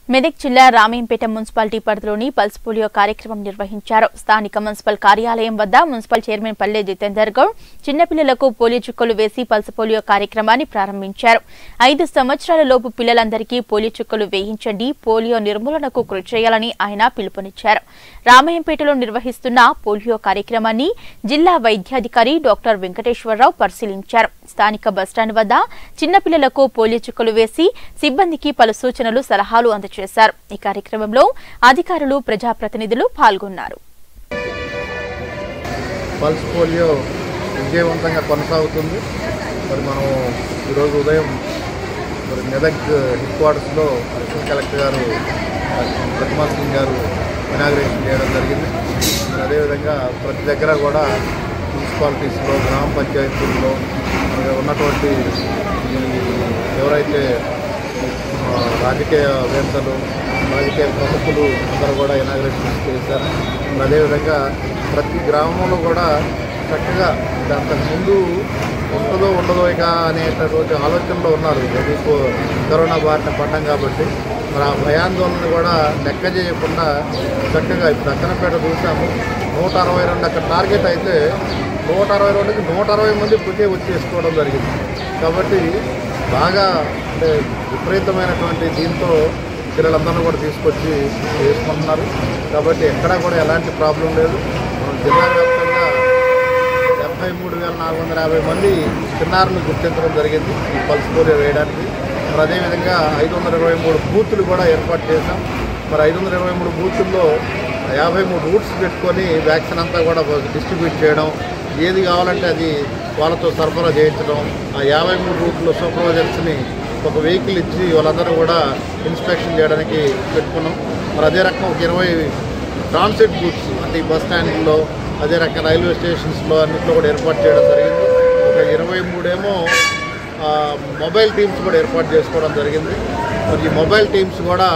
మెదక్ జిల్లా రామేంపేట మున్సిపాలిటీ పరిధిలోని pulse polio కార్యక్రమం నిర్వహించారు స్థానిక మున్సిపల్ కార్యాలయం వద్ద మున్సిపల్ చైర్మన్ పల్లె జితేందర్ గౌడ్ చిన్నపిల్లలకు పోలియో చుక్కలు వేసి పల్స్ పోలియో కార్యక్రమాన్ని ప్రారంభించారు ఐదు సంవత్సరాల లోపు పిల్లలందరికీ పోలియో చుక్కలు వేయించండి పోలియో నిర్మూలనకు కృషి చేయాలని ఆయన పిలుపునిచ్చారు రామయ్యంపేటలో నిర్వహిస్తున్న పోలియో కార్యక్రమాన్ని జిల్లా వైద్యాధికారి డాక్టర్ వెంకటేశ్వరరావు పరిశీలించారు స్థానిక బస్టాండ్ వద్ద చిన్నపిల్లలకు పోలియో చుక్కలు వేసి సిబ్బందికి పలు సూచనలు సలహాలు అందజేశారు ఈ కార్యక్రమంలో అధికారులు ప్రజాప్రతినిధులు పాల్గొన్నారు పల్స్ పోలియో విజయవంతంగా కొనసాగుతుంది మరి మనం ఈరోజు ఉదయం మరి మెదక్ హెడ్ క్వార్టర్స్లో అడిషనల్ కలెక్టర్ గారు ప్రతిమా సింగ్ గారు ఇనాగ్రేషన్ చేయడం జరిగింది మరి అదేవిధంగా ప్రతి దగ్గర కూడా మున్సిపాలిటీస్లో గ్రామ పంచాయతీల్లో మరి ఉన్నటువంటి ఈ ఎవరైతే ఆ, రాజకీయ వేత్తలు రాజకీయ ప్రముఖులు అందరూ కూడా ఇనాగ్రేషన్ చేశారు మరి అదేవిధంగా ప్రతి గ్రామంలో కూడా చక్కగా అంటే అంతకుముందు ఉంటుందో ఉండదో ఇక అనేటటువంటి ఆలోచనలో ఉన్నారు మీకు కరోనా బారిన పడ్డం కాబట్టి మరి ఆ భయాందోళన కూడా లెక్క చేయకుండా చక్కగా ఇప్పుడు అక్కనపేట చూసాము నూట అరవై రెండు అక్కడ టార్గెట్ అయితే నూట అరవై రెండుకి నూట అరవై మంది పుకే వచ్చి వేసుకోవడం జరిగింది కాబట్టి బాగా అంటే విపరీతమైనటువంటి దీంతో పిల్లలందరినీ కూడా తీసుకొచ్చి వేసుకుంటున్నారు కాబట్టి ఎక్కడా కూడా ఎలాంటి ప్రాబ్లం లేదు మనం జిల్లా వ్యాప్తంగా డెబ్బై మూడు వేల నాలుగు వందల యాభై మంది చిన్నారులు గుర్తించడం జరిగింది ఈ పల్స్ పోలియో వేయడానికి మరి అదేవిధంగా ఐదు వందల ఇరవై మూడు బూతులు కూడా ఏర్పాటు చేశాం మరి ఐదు వందల ఇరవై మూడు బూతుల్లో యాభై మూడు రూట్స్ పెట్టుకొని వ్యాక్సిన్ అంతా కూడా డిస్ట్రిబ్యూట్ చేయడం ఏది కావాలంటే అది వాళ్ళతో సరఫరా చేయించడం ఆ యాభై మూడు రూట్లో సూపర్వైజర్స్ని ఒక వెహికల్ ఇచ్చి వాళ్ళందరూ కూడా ఇన్స్పెక్షన్ చేయడానికి పెట్టుకున్నాం మరి అదే రకం ఒక ఇరవై ట్రాన్సిట్ బూత్స్ అంటే ఈ బస్ స్టాండ్లో అదే రకంగా రైల్వే స్టేషన్స్లో అన్నింటిలో కూడా ఏర్పాటు చేయడం జరిగింది ఒక ఇరవై మూడేమో ఆ, మొబైల్ టీమ్స్ కూడా ఏర్పాటు చేసుకోవడం జరిగింది మరి ఈ మొబైల్ టీమ్స్ కూడా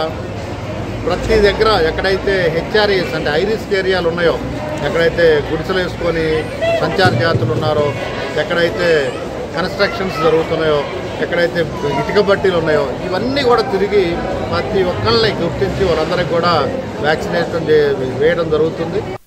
ప్రతి దగ్గర ఎక్కడైతే హెచ్ఆర్ఏస్ అంటే ఐరిస్క్ ఏరియాలు ఉన్నాయో ఎక్కడైతే గుడిసెలు వేసుకొని సంచార జాతులు ఉన్నారో ఎక్కడైతే కన్స్ట్రక్షన్స్ జరుగుతున్నాయో ఎక్కడైతే ఇటుక బట్టీలు ఉన్నాయో ఇవన్నీ కూడా తిరిగి ప్రతి ఒక్కళ్ళని గుర్తించి వాళ్ళందరికీ కూడా వ్యాక్సినేషన్ చే- వేయడం జరుగుతుంది